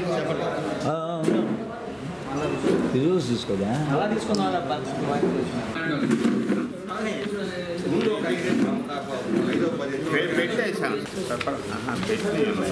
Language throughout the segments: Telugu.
ఆ, అవును ఇది చూసి తీసుకోదా అలా తీసుకుందాం పె- పెట్టేశాను చెప్పండి. ఆహా, పెట్టి ఉన్నాయి.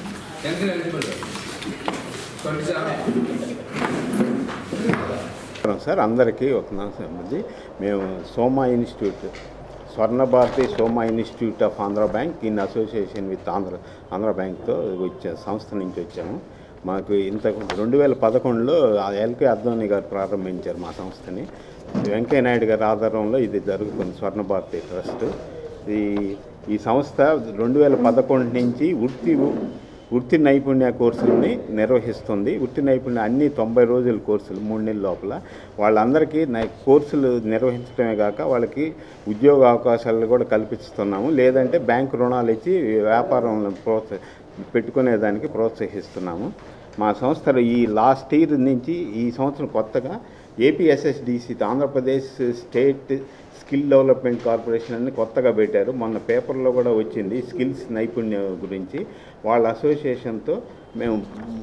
నమస్కారం సార్ అందరికీ ఒక నమస్కారం అండి మేము Soma institute Swarna Bharathi Soma institute of Andhra bank in association with Andhra Andhra బ్యాంక్తో వచ్చే సంస్థ నుంచి వచ్చాము మాకు ఇంత రెండు వేల పదకొండులో ఎల్కే అద్వాని గారు ప్రారంభించారు మా సంస్థని వెంకయ్య నాయుడు గారి ఆధారంలో ఇది జరుగుతుంది స్వర్ణ భారతి ట్రస్ట్ ఈ ఈ సంస్థ రెండు వేల పదకొండు నుంచి వృత్తి వృత్తి నైపుణ్య కోర్సులని నిర్వహిస్తుంది వృత్తి నైపుణ్య అన్ని తొంభై రోజుల కోర్సులు మూడు నెలల లోపల వాళ్ళందరికీ నై కోర్సులు నిర్వహించడమే కాక వాళ్ళకి ఉద్యోగ అవకాశాలు కూడా కల్పిస్తున్నాము లేదంటే బ్యాంకు రుణాలు ఇచ్చి వ్యాపారంలో ప్రోత్స పెట్టుకునేదానికి ప్రోత్సహిస్తున్నాము మా సంస్థలు ఈ లాస్ట్ ఇయర్ నుంచి ఈ సంవత్సరం కొత్తగా APSSDC Andhra Pradesh state skill development corporation అని కొత్తగా పెట్టారు మొన్న పేపర్లో కూడా వచ్చింది స్కిల్స్ నైపుణ్యం గురించి వాళ్ళ అసోసియేషన్తో మేము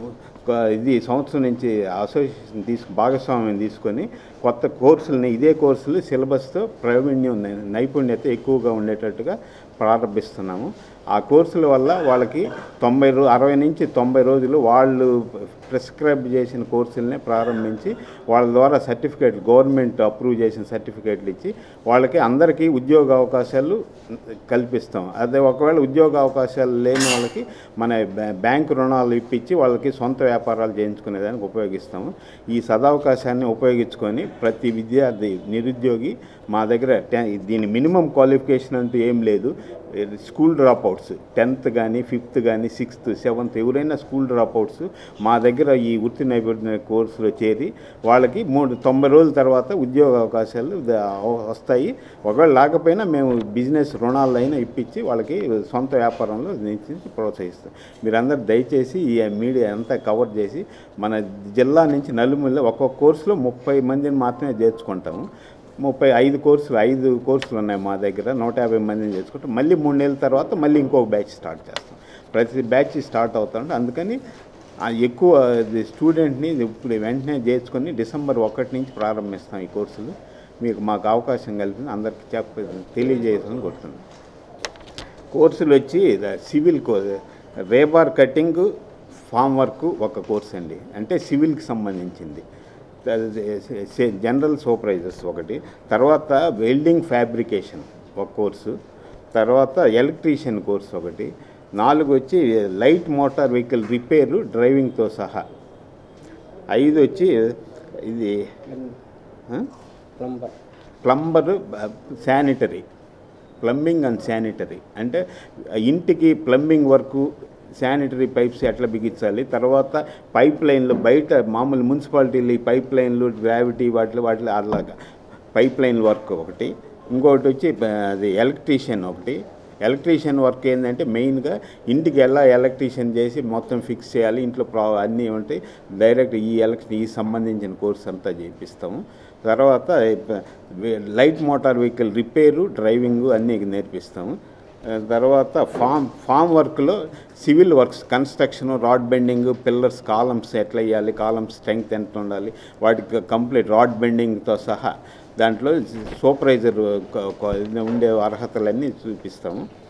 ఒక ఇది సంవత్సరం నుంచి అసోసియేషన్ తీసుకు భాగస్వామ్యం తీసుకొని కొత్త కోర్సులని ఇదే కోర్సులు సిలబస్తో ప్రావీణ్యం నై- నైపుణ్యత ఎక్కువగా ఉండేటట్టుగా ప్రారంభిస్తున్నాము ఆ కోర్సుల వల్ల వాళ్ళకి తొంభై రో అరవై నుంచి తొంభై రోజులు వాళ్ళు ప్రిస్క్రైబ్ చేసిన కోర్సులనే ప్రారంభించి వాళ్ళ ద్వారా సర్టిఫికేట్ గవర్నమెంట్ అప్రూవ్ చేసిన సర్టిఫికేట్లు ఇచ్చి వాళ్ళకి అందరికీ ఉద్యోగ అవకాశాలు కల్పిస్తాం అదే ఒకవేళ ఉద్యోగ అవకాశాలు లేని వాళ్ళకి మన బ్యా- బ్యాంకు రుణాలు ఇప్పించి వాళ్ళకి సొంత వ్యాపారాలు చేయించుకునేదానికి ఉపయోగిస్తాము ఈ సదవకాశాన్ని ఉపయోగించుకొని ప్రతి విద్యార్థి నిరుద్యోగి మా దగ్గర టె- దీని మినిమం క్వాలిఫికేషన్ అంటూ ఏం లేదు స్కూల్ డ్రాప్ అవుట్స్ టెన్త్ కానీ ఫిఫ్త్ కానీ సిక్స్త్ సెవెంత్ ఎవరైనా స్కూల్ డ్రాప్ అవుట్స్ మా దగ్గర ఈ వృత్తి నైపుణ్య కోర్సులో చేరి వాళ్ళకి మూడు తొంభై రోజుల తర్వాత ఉద్యోగ అవకాశాలు ద- వస్తాయి ఒకవేళ లేకపోయినా మేము బిజినెస్ రుణాలైనా ఇప్పించి వాళ్ళకి సొంత వ్యాపారంలో నుంచి ప్రోత్సహిస్తాం మీరందరూ దయచేసి ఈ మీడియా అంతా కవర్ చేసి మన జిల్లా నుంచి నలుమూల ఒక్కొక్క కోర్సులో ముప్పై మందిని మాత్రమే చేర్చుకుంటాము ముప్పై ఐదు కోర్సులు ఐదు కోర్సులు ఉన్నాయి మా దగ్గర నూట యాభై మందిని చేసుకుంటాం మళ్ళీ మూడు నెలల తర్వాత మళ్ళీ ఇంకొక బ్యాచ్ స్టార్ట్ చేస్తాం ప్రతి బ్యాచ్ స్టార్ట్ అవుతుంది అందుకని ఆ ఎక్కువ ఇది స్టూడెంట్ని ఇప్పుడు వెంటనే చేర్చుకొని డిసెంబర్ ఒకటి నుంచి ప్రారంభిస్తాం ఈ కోర్సులు మీకు మాకు అవకాశం కలిపింది అందరికి చెప్ప తెలియజేయాలని కోరుతున్నాను కోర్సులు వచ్చి ద- సివిల్ కో రేబార్ కటింగ్ ఫామ్ వర్క్ ఒక కోర్స్ అండి అంటే సివిల్కి సంబంధించింది ద- సే- జనరల్ సూపర్వైజర్స్ ఒకటి తర్వాత వెల్డింగ్ ఫ్యాబ్రికేషన్ ఒక కోర్సు తర్వాత ఎలక్ట్రీషియన్ కోర్స్ ఒకటి నాలుగు వచ్చి లైట్ మోటార్ వెహికల్ రిపేరు డ్రైవింగ్తో సహా ఐదు వచ్చి ఇది ఆ? Plumber sanitary plumbing and sanitary అంటే ఇంటికి ప్లంబింగ్ వర్క్ శానిటరీ పైప్స్ ఎట్లా బిగించాలి తర్వాత పైప్ లైన్లు బయట మామూలు మున్సిపాలిటీలు ఈ పైప్ లైన్లు గ్రావిటీ వాటిలో వాటిలో అలాగా పైప్ లైన్ వర్క్ ఒకటి ఇంకొకటి వచ్చి ఆ, అది ఎలక్ట్రీషియన్ ఒకటి ఎలక్ట్రీషియన్ వర్క్ ఏంటంటే మెయిన్గా ఇంటికి ఎలా ఎలక్ట్రీషియన్ చేసి మొత్తం ఫిక్స్ చేయాలి ఇంట్లో ప్రా అన్నీ ఉంటాయి డైరెక్ట్ ఈ ఎలక్ట్రీ ఈ సంబంధించిన కోర్స్ అంతా చేపిస్తాము తర్వాత ప- light motor vehicle repair driving అన్నీ నేర్పిస్తాము ఆ, తర్వాత ఫామ్ ఫామ్ వర్క్లో civil works construction rod bending pillars columns ఎట్లా వేయాలి కాలమ్స్ స్ట్రెంగ్త్ ఎంత ఉండాలి వాటికి కంప్లీట్ రాడ్ బెండింగ్తో సహా దాంట్లో సూపర్వైజర్ ఉండే అర్హతలన్నీ చూపిస్తాము